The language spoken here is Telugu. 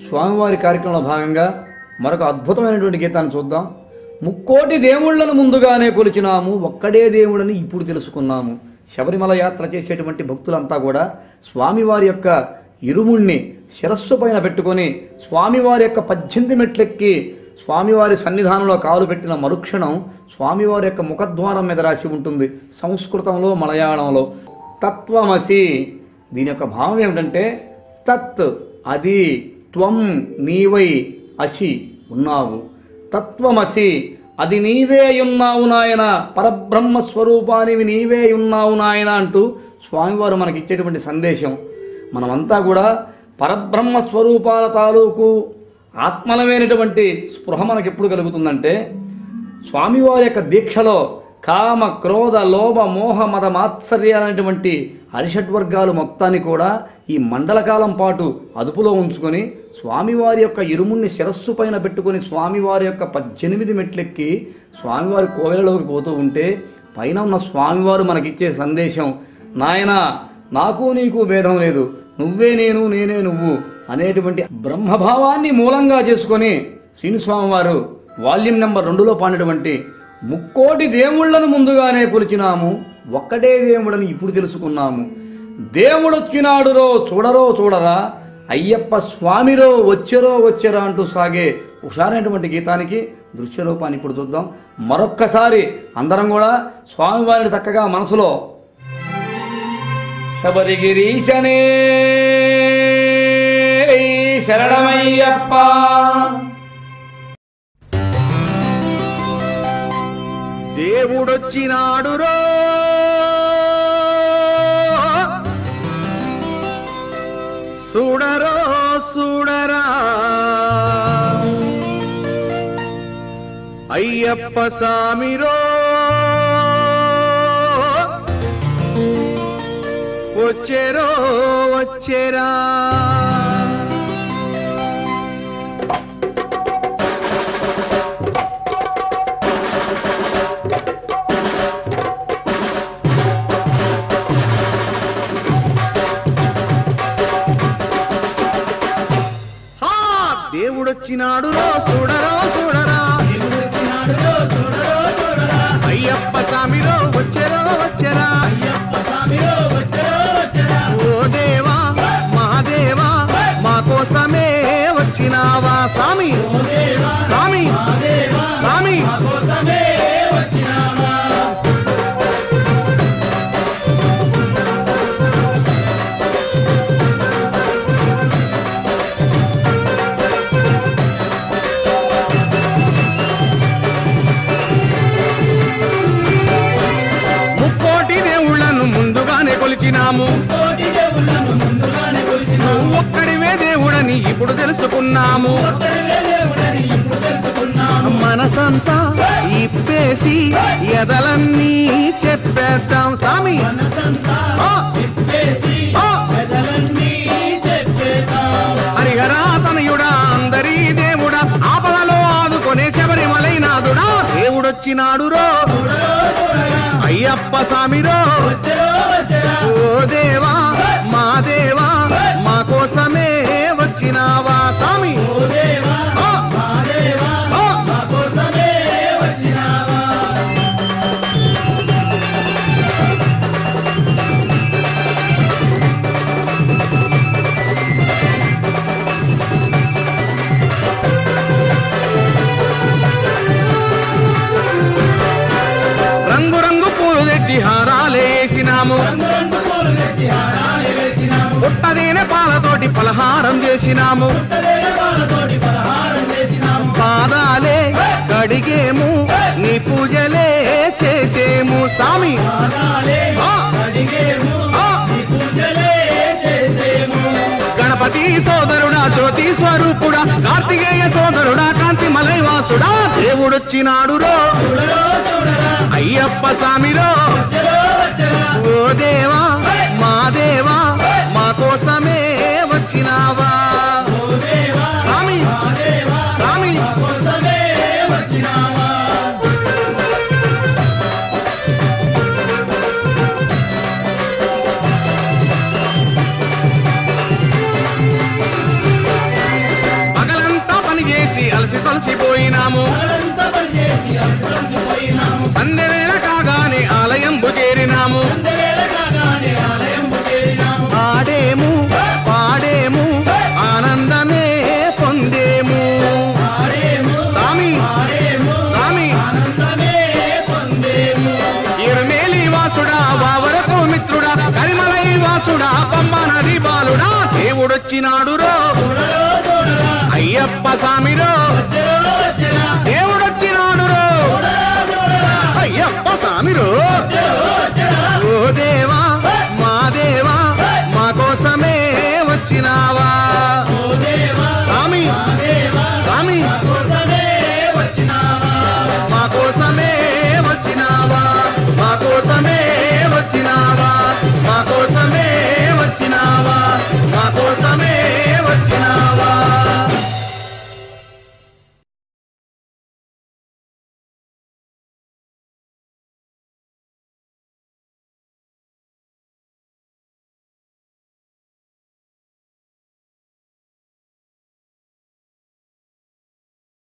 స్వామివారి కార్యక్రమంలో భాగంగా మరొక అద్భుతమైనటువంటి గీతాన్ని చూద్దాం ముక్కోటి దేవుళ్లను ముందుగానే కొలిచినాము ఒక్కడే దేవుడని ఇప్పుడు తెలుసుకున్నాము శబరిమల యాత్ర చేసేటువంటి భక్తులంతా కూడా స్వామివారి యొక్క ఇరుముణ్ణి శిరస్సు పైన పెట్టుకొని స్వామివారి యొక్క పద్దెనిమిది మెట్లెక్కి స్వామివారి సన్నిధానంలో కాలు పెట్టిన మరుక్షణం స్వామివారి యొక్క ముఖద్వారం మీద రాసి ఉంటుంది సంస్కృతంలో మలయాళంలో తత్వమసి దీని యొక్క భావం ఏమిటంటే తత్ అది త్వం నీవై అసి ఉన్నావు తత్వమసి అది నీవే ఉన్నావు నాయన పరబ్రహ్మ స్వరూపానివి నీవే ఉన్నావు నాయన అంటూ స్వామివారు మనకి ఇచ్చేటువంటి సందేశం మనమంతా కూడా పరబ్రహ్మ స్వరూపాల తాలూకు ఆత్మలమైనటువంటి స్పృహ మనకి ఎప్పుడు కలుగుతుందంటే స్వామివారి యొక్క దీక్షలో కామ క్రోధ లోభ మోహ మద మాత్సర్యాలనేటువంటి హరిషడ్వర్గాలు మొత్తాన్ని కూడా ఈ మండల కాలం పాటు అదుపులో ఉంచుకొని స్వామివారి యొక్క ఇరుముణ్ణి శిరస్సు పైన పెట్టుకొని స్వామివారి యొక్క పద్దెనిమిది మెట్లెక్కి స్వామివారి కోవెలలోకి పోతూ ఉంటే పైన ఉన్న స్వామివారు మనకిచ్చే సందేశం నాయనా నాకు నీకు భేదం లేదు నువ్వే నేను నేనే నువ్వు అనేటువంటి బ్రహ్మభావాన్ని మూలంగా చేసుకొని శ్రీనిస్వామి వారు వాల్యూమ్ నెంబర్ రెండులో పాడినటువంటి ముక్కోటి దేవుళ్లను ముందుగానే కొలిచినాము ఒక్కటే దేవుడని ఇప్పుడు తెలుసుకున్నాము దేవుడొచ్చినాడురో చూడరో చూడరా అయ్యప్ప స్వామిరో వచ్చరో వచ్చరా అంటూ సాగే హుషారైనటువంటి గీతానికి దృశ్య రూపాన్ని ఇప్పుడు చూద్దాం మరొక్కసారి అందరం కూడా స్వామివారిని చక్కగా మనసులో శబరిగిరీశనే శరణమయ్యప్ప దేవుడొచ్చినాడు రో చూడరో చూడరా అయ్యప్ప సామిరో వచ్చేరో వచ్చేరా హా దేవుడొచ్చినాడు రో చూడరో చూడరా అయ్యప్ప స్వామిరో వచ్చెరో వచ్చెరా ఓ దేవా మహాదేవా మా కోసమే వచ్చినావా స్వామి స్వామి స్వామి ముక్కోటి దేవుళ్ళను ముందుగానే కొలిచినాము నువ్వు ఒక్కడివే దేవుడని ఇప్పుడు తెలుసుకున్నాము మనసంతా ఇప్పేసి ఎదలన్నీ చెప్పేద్దాం స్వామి ఆ! ఆ! హరిహరా తనయుడా అందరి దేవుడా ఆపదలో ఆదుకొనే శబరిమలైనాథుడా దేవుడొచ్చినాడు రో అయ్యప్ప స్వామిరో ఓ దేవా మా దేవా మా కోసమే వచ్చినావా స్వామి ఆ! ఆ! రంగు రంగు పూలు తెచ్చి హారాలేసినాము పుట్టదేనే పాలతోటి పలహారం చేసినాము పాదాలే కడిగేము నీ పూజలే చేసేము స్వామి ఆ! ఆ! గణపతి సోదరుడా జ్యోతి స్వరూపుడా కార్తికేయ సోదరుడా కాంతి మలైవాసుడా దేవుడొచ్చినాడు రో అయ్యప్ప స్వామిరో ఓ దేవా మా దేవా మా కోసమే వచ్చినావా స్వామి స్వామి పోయినాము సంధ్యవేళ కాగానే ఆలయంబు చేరినాము ఆడేము పాడేము ఆనందమే పొందేము స్వామి స్వామి ఇరమేలి వాసుడా వావరకు మిత్రుడా కరిమలై వాసుడా పంబ నది బాలుడా దేవుడొచ్చినాడు రో అయ్యప్ప స్వామిరో దేవుడొచ్చినాడు రో అయ్యప్ప స్వామిరో